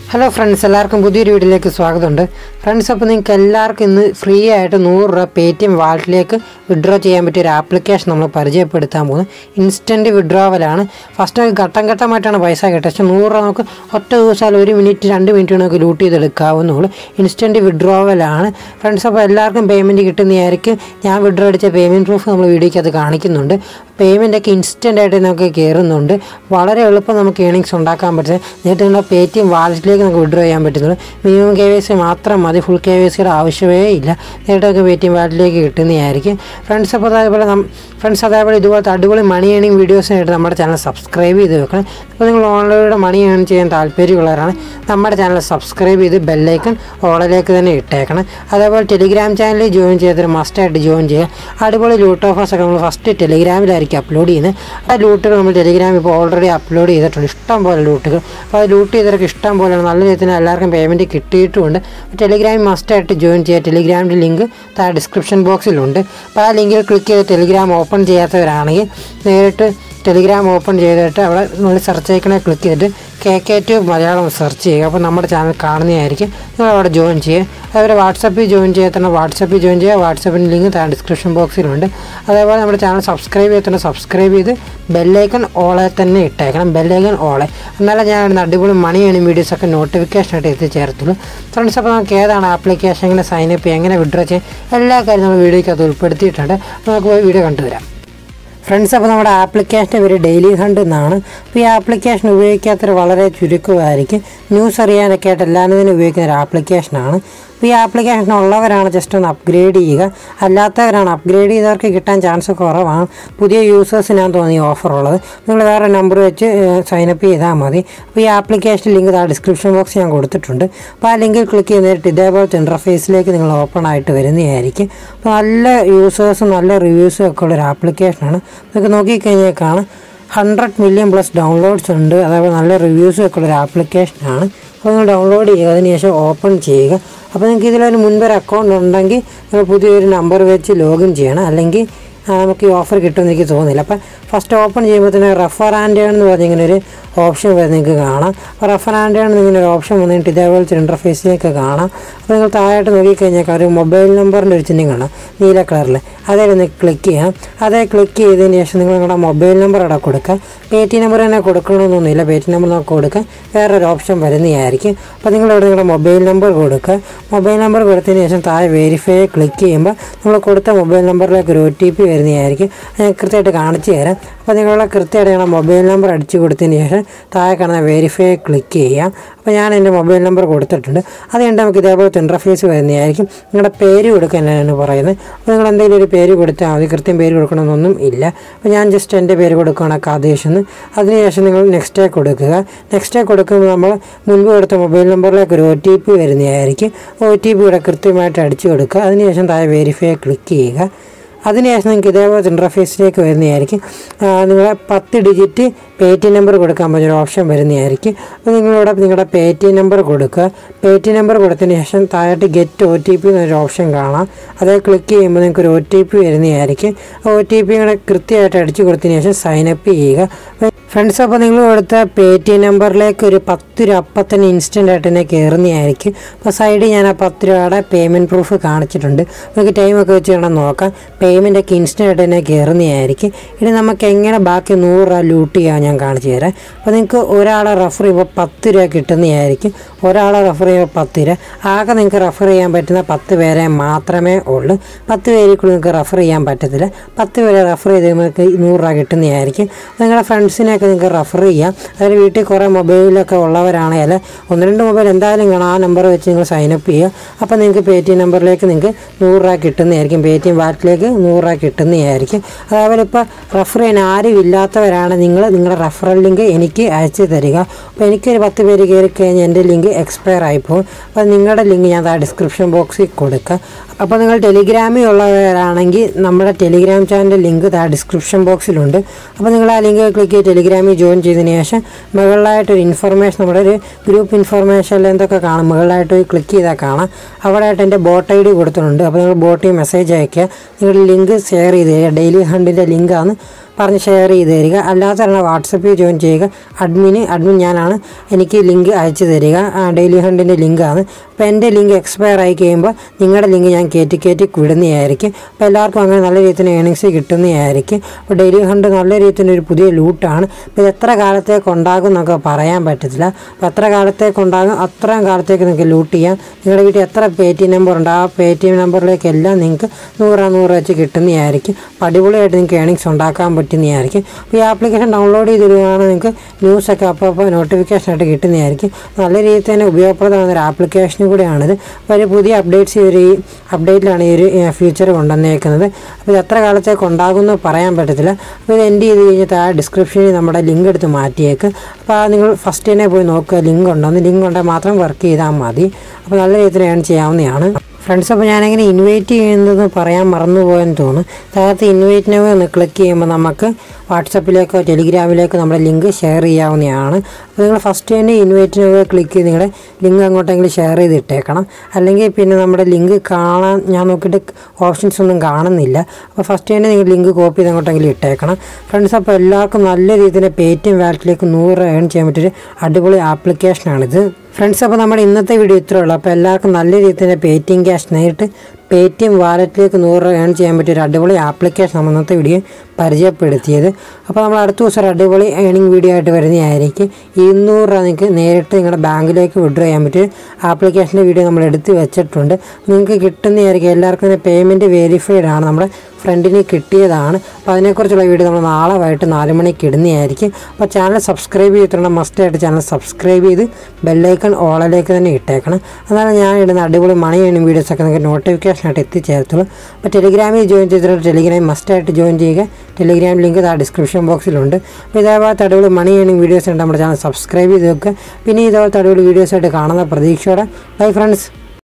hello friends എല്ലാവർക്കും പുതിയൊരു വീഡിയോയിലേക്ക് സ്വാഗതമുണ്ട് ഫ്രണ്ട്സ് അപ്പോൾ നിങ്ങൾക്ക് എല്ലാവർക്കും ഇന്ന് ഫ്രീ ആയിട്ട് നൂറ് രൂപ പേ ടി എം വാലറ്റിലേക്ക് വിഡ്രോ ചെയ്യാൻ പറ്റിയ ഒരു ആപ്ലിക്കേഷൻ നമ്മൾ പരിചയപ്പെടുത്താൻ പോകുന്നത് ഇൻസ്റ്റൻറ്റ് വിഡ്രോവലാണ് ഫസ്റ്റ് ഘട്ടം ഘട്ടമായിട്ടാണ് പൈസ കിട്ടുക പക്ഷേ നൂറ് രൂപ നമുക്ക് ഒറ്റ ദിവസം ഒരു മിനിറ്റ് രണ്ട് മിനിറ്റ് നമുക്ക് ലൂട്ട് ചെയ്തെടുക്കാവുന്നുള്ളൂ ഇൻസ്റ്റൻറ്റ് വിഡ്രോവലാണ് ഫ്രണ്ട്സ് അപ്പോൾ എല്ലാവർക്കും പേയ്മെൻറ്റ് കിട്ടുന്നതായിരിക്കും ഞാൻ വിഡ്രോ അടിച്ച പേയ്മെൻറ്റ് പ്രൂഫ് നമ്മൾ വീഡിയോയ്ക്ക് അത് കാണിക്കുന്നുണ്ട് പേയ്മെൻ്റ് ഒക്കെ ഇൻസ്റ്റൻ്റ് ആയിട്ട് നമുക്ക് കയറുന്നുണ്ട് വളരെ എളുപ്പം നമുക്ക് ഏണിങ്സ് ഉണ്ടാക്കാൻ പറ്റുന്നത് നേരിട്ട് നിങ്ങളുടെ പേ ടി എം വാലറ്റിലേക്ക് നമുക്ക് വിഡ്രോ ചെയ്യാൻ പറ്റുന്നുള്ളൂ മിനിമം കെ വൈ സി മാത്രം മതി ഫുൾ കെ വൈ സിയുടെ ആവശ്യമേ ഇല്ല നേരിട്ട് നമുക്ക് പേ ടി എം വാലറ്റിലേക്ക് കിട്ടുന്നതായിരിക്കും ഫ്രണ്ട്സ് അപ്പോൾ അതേപോലെ നം ഫ്രണ്ട്സ് അതേപോലെ ഇതുപോലത്തെ അടിപൊളി മണി ഏണിംഗ് വീഡിയോസിനായിട്ട് നമ്മുടെ ചാനൽ സബ്സ്ക്രൈബ് ചെയ്ത് വെക്കണം അപ്പോൾ നിങ്ങൾ ഓൺലൈനിലൂടെ മണി ഏൺ ചെയ്യാൻ താല്പര്യമുള്ളവരാണ് നമ്മുടെ ചാനൽ സബ്സ്ക്രൈബ് ചെയ്ത് ബെല്ലൈക്കൺ ഓളിലേക്ക് തന്നെ ഇട്ടേക്കണം അതേപോലെ ടെലിഗ്രാം ചാനലിൽ ജോയിൻ ചെയ്തിട്ട് മസ്റ്റായിട്ട് ജോയിൻ ചെയ്യുക അടിപൊളി ലൂട്ട് ഓഫേഴ്സ് ഒക്കെ നമ്മൾ ഫസ്റ്റ് ടെലിഗ്രാമിലായിരിക്കും അപ്ലോഡ് ചെയ്യുന്നത് ആ ലൂട്ടുകൾ നമ്മൾ ടെലിഗ്രാം ഇപ്പോൾ ഓൾറെഡി അപ്ലോഡ് ചെയ്തിട്ടുണ്ട് ഇഷ്ടം പോലെ ലൂട്ടുകൾ അപ്പോൾ അത് ലൂട്ട് ചെയ്തവർക്ക് ഇഷ്ടം പോലെ നല്ല രീതിയിൽ എല്ലാവർക്കും പേയ്മെൻറ്റ് കിട്ടിയിട്ടുമുണ്ട് ടെലിഗ്രാമിൽ മസ്റ്റായിട്ട് ജോയിൻ ചെയ്യുക ടെലിഗ്രാമിൻ്റെ ലിങ്ക് താഴെ ഡിസ്ക്രിപ്ഷൻ ബോക്സിലുണ്ട് അപ്പോൾ ആ ലിങ്കിൽ ക്ലിക്ക് ചെയ്ത് ടെലിഗ്രാം ഓപ്പൺ ചെയ്യാത്തവരാണെങ്കിൽ നേരിട്ട് ടെലിഗ്രാം ഓപ്പൺ ചെയ്തിട്ട് അവിടെ നമ്മൾ സെർച്ച് ഐക്കണെ ക്ലിക്ക് ചെയ്തിട്ട് K K to Malayalam search ചെയ്യുക അപ്പോൾ നമ്മുടെ ചാനൽ കാണുന്നതായിരിക്കും നിങ്ങൾ അവിടെ ജോയിൻ ചെയ്യുക അതേപോലെ വാട്സപ്പിൽ ജോയിൻ ചെയ്യത്തന്നെ വാട്സപ്പിൽ ജോയിൻ ചെയ്യുക വാട്സപ്പിൻ്റെ ലിങ്ക് താഴെ ഡിസ്ക്രിപ്ഷൻ ബോക്സിലുണ്ട് അതേപോലെ നമ്മുടെ ചാനൽ സബ്സ്ക്രൈബ് ചെയ്തിട്ട് സബ്സ്ക്രൈബ് ചെയ്ത് ബെല്ലൈക്കൺ ഓളെ തന്നെ ഇട്ടേക്കണം ബെല്ലൈക്കൺ ഓളെ എന്നാലേ ഞാൻ ഇടുന്ന അടിപൊളി മണി ഏണി വീഡിയോസൊക്കെ നോട്ടിഫിക്കേഷനായിട്ട് എത്തിച്ചേർത്തുള്ളൂ ഫ്രണ്ട്സ് അപ്പോൾ നമുക്ക് ഏതാണ് ആപ്ലിക്കേഷൻ എങ്ങനെ സൈനപ്പ് ചെയ്യുക എങ്ങനെ വിഡ്രോ ചെയ്യാം എല്ലാ കാര്യം നമ്മൾ വീഡിയോയ്ക്ക് അത് ഉൾപ്പെടുത്തിയിട്ടുണ്ട് അപ്പോൾ നമുക്ക് പോയി വീഡിയോ കണ്ടുവരാം ഫ്രണ്ട്സ് അപ്പോൾ നമ്മുടെ ആപ്ലിക്കേഷൻ്റെ പേര് ഡെയിലി ഹണ്ട് എന്നാണ് അപ്പോൾ ഈ ആപ്ലിക്കേഷൻ ഉപയോഗിക്കാത്തവർ വളരെ ചുരുക്കമായിരിക്കും ന്യൂസ് അറിയാനൊക്കെ ആയിട്ട് എല്ലാവരും ഉപയോഗിക്കുന്ന ഒരു ആപ്ലിക്കേഷനാണ് അപ്പോൾ ഈ ആപ്ലിക്കേഷൻ ഉള്ളവരാണ് ജസ്റ്റ് ഒന്ന് അപ്ഗ്രേഡ് ചെയ്യുക അല്ലാത്തവരാണ് അപ്ഗ്രേഡ് ചെയ്തവർക്ക് കിട്ടാൻ ചാൻസ് കുറവാണ് പുതിയ യൂസേഴ്സിനാണ് തോന്നി ഓഫർ ഉള്ളത് നിങ്ങൾ വേറെ നമ്പർ വെച്ച് സൈനപ്പ് ചെയ്താൽ മതി അപ്പോൾ ഈ ആപ്ലിക്കേഷൻ ലിങ്ക് ആ ഡിസ്ക്രിപ്ഷൻ ബോക്സ് ഞാൻ കൊടുത്തിട്ടുണ്ട് അപ്പോൾ ആ ലിങ്കിൽ ക്ലിക്ക് ചെയ്തിട്ട് ഇതേപോലത്തെ ഇൻ്റർഫേസിലേക്ക് നിങ്ങൾ ഓപ്പൺ ആയിട്ട് വരുന്നതായിരിക്കും അപ്പോൾ നല്ല യൂസേഴ്സും നല്ല റിവ്യൂസും ഒക്കെ ഉള്ളൊരു ആപ്ലിക്കേഷനാണ് നിങ്ങൾക്ക് നോക്കിക്കഴിഞ്ഞാൽ കാണാം ഹൺഡ്രഡ് മില്യൺ പ്ലസ് ഡൗൺലോഡ്സ് ഉണ്ട് അതേപോലെ നല്ല റിവ്യൂസും ഒക്കെ ഉള്ളൊരു ആപ്ലിക്കേഷനാണ് അപ്പോൾ നിങ്ങൾ ഡൗൺലോഡ് ചെയ്യുക അതിനുശേഷം ഓപ്പൺ ചെയ്യുക അപ്പോൾ നിങ്ങൾക്ക് ഇതിലൊരു മുൻപൊരു അക്കൗണ്ട് ഉണ്ടെങ്കിൽ നിങ്ങൾ പുതിയൊരു നമ്പർ വെച്ച് ലോഗിൻ ചെയ്യണം അല്ലെങ്കിൽ നമുക്ക് ഈ ഓഫർ കിട്ടുമെന്ന് എനിക്ക് തോന്നുന്നില്ല അപ്പം ഫസ്റ്റ് ഓപ്പൺ ചെയ്യുമ്പോൾ തന്നെ റെഫർ ആൻഡ് എന്ന് പറഞ്ഞ ഇങ്ങനെ ഒരു ഓപ്ഷൻ വരെ നിങ്ങൾക്ക് കാണാം അപ്പോൾ റെഫർ ആൻഡ് ഇങ്ങനെ ഒരു ഓപ്ഷൻ വന്നിട്ട് ഇതേപോലത്തെ ഇൻ്റർഫേസിലേക്ക് കാണാം അപ്പോൾ നിങ്ങൾ താഴോട്ട് നോക്കിക്കഴിഞ്ഞാൽ ഒരു മൊബൈൽ നമ്പറിൻ്റെ ഒരു ചിഹ്നം കാണാം നീല കളറിൽ അതേ ഒന്ന് ക്ലിക്ക് ചെയ്യാം അതേ ക്ലിക്ക് ചെയ്തതിന് ശേഷം നിങ്ങൾ നിങ്ങളുടെ മൊബൈൽ നമ്പർ അവിടെ കൊടുക്കുക പേ ടി നമ്പർ തന്നെ കൊടുക്കണമെന്നൊന്നുമില്ല പേ ടി നമ്പർ നമുക്ക് കൊടുക്കുക വേറൊരു ഓപ്ഷൻ വരുന്നതായിരിക്കും അപ്പോൾ നിങ്ങളിവിടെ നിങ്ങളുടെ മൊബൈൽ നമ്പർ കൊടുക്കുക മൊബൈൽ നമ്പർ കൊടുത്തതിന് ശേഷം താഴെ വെരിഫൈ ക്ലിക്ക് ചെയ്യുമ്പോൾ നമ്മൾ കൊടുത്ത മൊബൈൽ നമ്പറിലേക്ക് ഒരു ഒ ടി പി വരുന്നതായിരിക്കും ഞാൻ കൃത്യമായിട്ട് കാണിച്ചു തരാം അപ്പോൾ നിങ്ങളുടെ കൃത്യമായിട്ട് നിങ്ങളുടെ മൊബൈൽ നമ്പർ അടിച്ചു കൊടുത്തതിന് ശേഷം താഴെ കാണുന്ന വെരിഫൈ ക്ലിക്ക് ചെയ്യാം അപ്പോൾ ഞാൻ എൻ്റെ മൊബൈൽ നമ്പർ കൊടുത്തിട്ടുണ്ട് അത് കഴിഞ്ഞിട്ട് നമുക്ക് ഇതേപോലത്തെ ഇൻ്റർഫേസ് വരുന്നതായിരിക്കും നിങ്ങളുടെ പേര് കൊടുക്കാനാണ് പറയുന്നത് അപ്പോൾ നിങ്ങൾ എന്തെങ്കിലും ഒരു പേര് കൊടുത്താൽ മതി കൃത്യം പേര് കൊടുക്കണമെന്നൊന്നും ഇല്ല അപ്പോൾ ഞാൻ ജസ്റ്റ് എൻ്റെ പേര് കൊടുക്കുകയാണ് കാദേശ് എന്ന് അതിനുശേഷം നിങ്ങൾ നെക്സ്റ്റ് ഡേ കൊടുക്കുക നെക്സ്റ്റ് ഡേ കൊടുക്കുമ്പോൾ നമ്മൾ മുൻപ് കൊടുത്ത മൊബൈൽ നമ്പറിലേക്ക് ഒരു ഒ ടി പി വരുന്നതായിരിക്കും ഒ ടി പി ഇവിടെ കൃത്യമായിട്ട് അടിച്ചു കൊടുക്കുക അതിനുശേഷം താഴെ വെരിഫൈ ക്ലിക്ക് ചെയ്യുക അതിനുശേഷം നിങ്ങൾക്ക് ഇതേപോലത്തെ ഇൻ്റർഫേസിലേക്ക് വരുന്നതായിരിക്കും നിങ്ങളെ പത്ത് ഡിജിറ്റ് പേ ടി നമ്പർ കൊടുക്കാൻ പറ്റുന്ന ഓപ്ഷൻ വരുന്നതായിരിക്കും അപ്പോൾ നിങ്ങളിവിടെ നിങ്ങളുടെ പേ ടി നമ്പർ കൊടുക്കുക പേ ടി നമ്പർ കൊടുത്തതിന് ശേഷം താഴോട്ട് ഗെറ്റ് ഒ ടി പി എന്നൊരു ഓപ്ഷൻ കാണാം അത് ക്ലിക്ക് ചെയ്യുമ്പോൾ നിങ്ങൾക്ക് ഒരു ഒ ടി പി വരുന്നതായിരിക്കും ഒ ടി പി ഇങ്ങനെ കൃത്യമായിട്ട് അടിച്ചു കൊടുത്തതിന് ശേഷം സൈനപ്പ് ചെയ്യുക ഫ്രണ്ട്സ് അപ്പോൾ നിങ്ങൾ കൊടുത്ത പേ ടി നമ്പറിലേക്ക് ഒരു പത്ത് രൂപ അപ്പം തന്നെ ഇൻസ്റ്റൻ്റ് ആയിട്ട് തന്നെ കയറുന്നതായിരിക്കും അപ്പോൾ സൈഡിൽ ഞാൻ ആ പത്ത് രൂപയുടെ പേയ്മെൻറ്റ് പ്രൂഫ് കാണിച്ചിട്ടുണ്ട് നമുക്ക് ടൈമൊക്കെ വെച്ച് വേണം നോക്കാം പേയ്മെൻ്റ് ഒക്കെ ഇൻസ്റ്റൻ്റ് ആയിട്ട് തന്നെ കയറുന്നതായിരിക്കും ഇനി നമുക്ക് എങ്ങനെ ബാക്കി നൂറ് രൂപ ലൂട്ട് ചെയ്യാൻ ഞാൻ കാണിച്ചു തരാം അപ്പോൾ നിങ്ങൾക്ക് ഒരാളെ റെഫർ ചെയ്യുമ്പോൾ പത്ത് രൂപ കിട്ടുന്നതായിരിക്കും ഒരാളെ റെഫർ ചെയ്യുമ്പോൾ പത്ത് രൂപ ആകെ നിങ്ങൾക്ക് റെഫർ ചെയ്യാൻ പറ്റുന്ന പത്ത് പേരെ മാത്രമേ ഉള്ളൂ പത്ത് പേരിൽ കൂടുതൽ നിങ്ങൾക്ക് റെഫർ ചെയ്യാൻ പറ്റത്തില്ല പത്ത് പേരെ റെഫർ ചെയ്ത് നിങ്ങൾക്ക് നൂറ് രൂപ കിട്ടുന്നതായിരിക്കും നിങ്ങളുടെ ഫ്രണ്ട്സിനെയൊക്കെ നിങ്ങൾക്ക് റെഫർ ചെയ്യാം അതായത് വീട്ടിൽ കുറേ മൊബൈലൊക്കെ ഉള്ളവരാണെങ്കിൽ ഒന്ന് രണ്ട് മൊബൈൽ എന്തായാലും കാണാം ആ നമ്പർ വെച്ച് നിങ്ങൾ സൈനപ്പ് ചെയ്യുക അപ്പോൾ നിങ്ങൾക്ക് പേ ടി എം നമ്പറിലേക്ക് നിങ്ങൾക്ക് നൂറ് രൂപ കിട്ടുന്നതായിരിക്കും പേ ടി എം വാലറ്റിലേക്ക് നൂറ് രൂപ കിട്ടുന്നതായിരിക്കും അതേപോലെ ഇപ്പോൾ റെഫർ ചെയ്യാൻ ആരും ഇല്ലാത്തവരാണ് നിങ്ങൾ നിങ്ങളുടെ റെഫറൽ ലിങ്ക് എനിക്ക് അയച്ചു തരിക അപ്പോൾ എനിക്കൊരു പത്ത് പേര് കയറി കഴിഞ്ഞാൽ എൻ്റെ ലിങ്ക് എക്സ്പയർ ആയിപ്പോകും അപ്പോൾ നിങ്ങളുടെ ലിങ്ക് ഞാൻ ആ ഡിസ്ക്രിപ്ഷൻ ബോക്സിൽ കൊടുക്കുക അപ്പോൾ നിങ്ങൾ ടെലിഗ്രാമിൽ ഉള്ളവരാണെങ്കിൽ നമ്മുടെ ടെലിഗ്രാം ചാനലിൻ്റെ ലിങ്ക് ആ ഡിസ്ക്രിപ്ഷൻ ബോക്സിലുണ്ട് അപ്പോൾ നിങ്ങൾ ആ ലിങ്ക് ക്ലിക്ക് ചെയ്ത് ടെലിഗ്രാമിൽ ജോയിൻ ചെയ്തതിന് ശേഷം മുകളിലായിട്ടൊരു ഇൻഫർമേഷൻ നമ്മുടെ ഒരു ഗ്രൂപ്പ് ഇൻഫർമേഷനിൽ എന്തൊക്കെ കാണും മുകളിലായിട്ട് ക്ലിക്ക് ചെയ്താൽ കാണാം അവിടെ ആയിട്ട് എൻ്റെ ബോട്ട് ഐ ഡി കൊടുത്തിട്ടുണ്ട് അപ്പോൾ നിങ്ങൾ ബോട്ടിൽ മെസ്സേജ് അയയ്ക്കുക നിങ്ങളുടെ ലിങ്ക് ഷെയർ ചെയ്ത് തരിക ഡെയിലി ഹണ്ടിൻ്റെ ലിങ്കാണ് പറഞ്ഞ് ഷെയർ ചെയ്ത് തരിക അല്ലാത്തവരാണ് വാട്സപ്പിൽ ജോയിൻ ചെയ്യുക അഡ്മിന് അഡ്മിൻ ഞാനാണ് എനിക്ക് ലിങ്ക് അയച്ചു തരിക ഡെയിലി ഹണ്ടിൻ്റെ ലിങ്കാണ് അപ്പോൾ എൻ്റെ ലിങ്ക് എക്സ്പയർ ആയി കഴിയുമ്പോൾ നിങ്ങളുടെ ലിങ്ക് ഞാൻ കയറ്റി കയറ്റി വിടുന്നതായിരിക്കും അപ്പോൾ എല്ലാവർക്കും അങ്ങനെ നല്ല രീതിയിൽ ഏണിങ്സ് കിട്ടുന്നതായിരിക്കും അപ്പോൾ ഡെയിലി ഹണ്ട് നല്ല രീതിയിൽ ഒരു പുതിയ ലൂട്ടാണ് അപ്പോൾ ഇത് എത്ര കാലത്തേക്ക് ഉണ്ടാകും എന്നൊക്കെ പറയാൻ പറ്റത്തില്ല അപ്പോൾ എത്ര കാലത്തേക്ക് ഉണ്ടാകും അത്രയും കാലത്തേക്ക് നിങ്ങൾക്ക് ലൂട്ട് ചെയ്യാം നിങ്ങളുടെ വീട്ടിൽ എത്ര പേ ടി എം നമ്പർ ഉണ്ട് ആ പേ ടി എം നമ്പറിലേക്കെല്ലാം നിങ്ങൾക്ക് നൂറ് നൂറ് വെച്ച് കിട്ടുന്നതായിരിക്കും അപ്പോൾ അടിപൊളിയായിട്ട് നിങ്ങൾക്ക് ഏണിങ്സ് ഉണ്ടാക്കാൻ പറ്റുന്നതായിരിക്കും അപ്പോൾ ഈ ആപ്ലിക്കേഷൻ ഡൗൺലോഡ് ചെയ്തിടുകയാണ് നിങ്ങൾക്ക് ന്യൂസൊക്കെ അപ്പോൾ അപ്പോൾ നോട്ടിഫിക്കേഷൻ ആയിട്ട് കിട്ടുന്നതായിരിക്കും നല്ല രീതിയിൽ തന്നെ ഉപയോഗപ്രദമായ ഒരു ആപ്ലിക്കേഷനും കൂടെയാണിത് അപ്പോൾ ഒരു പുതിയ അപ്ഡേറ്റ്സ് ഒരു ഈ അപ്ഡേറ്റിലാണ് ഈ ഒരു ഫ്യൂച്ചർ കൊണ്ടുവന്നേക്കുന്നത് അപ്പോൾ ഇത് എത്ര കാലത്തേക്ക് ഉണ്ടാകുമെന്ന് പറയാൻ പറ്റത്തില്ല അപ്പോൾ ഇത് എൻഡ് ചെയ്ത് കഴിഞ്ഞാൽ താഴെ ഡിസ്ക്രിപ്ഷനിൽ നമ്മുടെ ലിങ്ക് എടുത്ത് മാറ്റിയേക്ക് അപ്പോൾ ആ നിങ്ങൾ ഫസ്റ്റ് തന്നെ പോയി നോക്കുക ലിങ്ക് ഉണ്ടോന്ന് ലിങ്ക് ഉണ്ടെങ്കിൽ മാത്രം വർക്ക് ചെയ്താൽ മതി അപ്പോൾ നല്ല രീതിയിൽ ഏൺ ചെയ്യാവുന്നതാണ് ഫ്രണ്ട്സ് അപ്പോൾ ഞാനെങ്ങനെ ഇൻവൈറ്റ് ചെയ്യുന്നതെന്ന് പറയാൻ മറന്നുപോയെന്ന് തോന്നുന്നു താഴത്ത് ഇൻവൈറ്റിനെ ഒന്ന് ക്ലിക്ക് ചെയ്യുമ്പോൾ നമുക്ക് വാട്സപ്പിലേക്കോ ടെലിഗ്രാമിലേക്കോ നമ്മുടെ ലിങ്ക് ഷെയർ ചെയ്യാവുന്നതാണ് അപ്പോൾ നിങ്ങൾ ഫസ്റ്റ് തന്നെ ഇൻവൈറ്റിനെ ക്ലിക്ക് ചെയ്ത് നിങ്ങളുടെ ലിങ്ക് അങ്ങോട്ടെങ്കിലും ഷെയർ ചെയ്ത് ഇട്ടേക്കണം അല്ലെങ്കിൽ പിന്നെ നമ്മുടെ ലിങ്ക് കാണാൻ ഞാൻ നോക്കിയിട്ട് ഓപ്ഷൻസ് ഒന്നും കാണുന്നില്ല അപ്പോൾ ഫസ്റ്റ് തന്നെ നിങ്ങൾ ലിങ്ക് കോപ്പി ചെയ്ത് അങ്ങോട്ടെങ്കിലും ഇട്ടേക്കണം ഫ്രണ്ട്സ് അപ്പോൾ എല്ലാവർക്കും നല്ല രീതിയിൽ പേ ടി എം വാലറ്റിലേക്ക് നൂറ് ഏൺ ചെയ്യാൻ പറ്റിയൊരു അടിപൊളി ആപ്ലിക്കേഷനാണിത് ഫ്രണ്ട്സ് അപ്പോൾ നമ്മുടെ ഇന്നത്തെ വീഡിയോ ഇത്രയേ ഉള്ളൂ അപ്പോൾ എല്ലാവർക്കും നല്ല രീതിയിൽ പേ ടി എം ക്യാഷ് നേരിട്ട് പേ ടി എം വാലറ്റിലേക്ക് നൂറ് രൂപ ഏൺ ചെയ്യാൻ പറ്റിയ ഒരു അടിപൊളി ആപ്ലിക്കേഷൻ നമ്മൾ ഇന്നത്തെ വീഡിയോ പരിചയപ്പെടുത്തിയത് അപ്പോൾ നമ്മൾ അടുത്ത ദിവസം ഒരു അടിപൊളി ഏണിംഗ് വീഡിയോ ആയിട്ട് വരുന്നതായിരിക്കും ഇരുന്നൂറ് രൂപ നിങ്ങൾക്ക് നേരിട്ട് നിങ്ങളുടെ ബാങ്കിലേക്ക് വിഡ്രോ ചെയ്യാൻ പറ്റിയ ആപ്ലിക്കേഷൻ്റെ വീഡിയോ നമ്മൾ എടുത്ത് വെച്ചിട്ടുണ്ട് നിങ്ങൾക്ക് കിട്ടുന്നതായിരിക്കും എല്ലാവർക്കും ഇതിൻ്റെ പേയ്മെൻറ്റ് വെരിഫൈഡ് ആണ് നമ്മുടെ ഫ്രണ്ടിന് കിട്ടിയതാണ് അപ്പോൾ അതിനെക്കുറിച്ചുള്ള വീഡിയോ നമ്മൾ നാളെ വൈകിട്ട് നാല് മണിക്ക് ഇടുന്നതായിരിക്കും അപ്പോൾ ചാനൽ സബ്സ്ക്രൈബ് ചെയ്തിട്ടുണ്ട് മസ്റ്റായിട്ട് ചാനൽ സബ്സ്ക്രൈബ് ചെയ്ത് ബെല്ലൈക്കൺ ഓളിലേക്ക് തന്നെ ഇട്ടേക്കണം അതാണ് ഞാൻ ഇടുന്ന അടിപൊളി മണി ഏണിംഗ് വീഡിയോസൊക്കെ നിങ്ങൾക്ക് നോട്ടിഫിക്കേഷനായിട്ട് എത്തിച്ചേർത്തുള്ളൂ അപ്പോൾ ടെലിഗ്രാമിൽ ജോയിൻ ചെയ്തിട്ട് ടെലിഗ്രാമിൽ മസ്റ്റായിട്ട് ജോയിൻ ചെയ്യുക ടെലിഗ്രാം ലിങ്ക് ആ ഡിസ്ക്രിപ്ഷൻ ബോക്സിലുണ്ട് അപ്പോൾ ഇതേപോലത്തെ അടിപൊളി മണി ഏണിംഗ് വീഡിയോസ് ഉണ്ട് നമ്മുടെ ചാനൽ സബ്സ്ക്രൈബ് ചെയ്ത് വെക്കുക പിന്നെ ഇതേപോലത്തെ അടിപൊളി വീഡിയോസായിട്ട് കാണുന്ന പ്രതീക്ഷയോടെ ബൈ ഫ്രണ്ട്സ്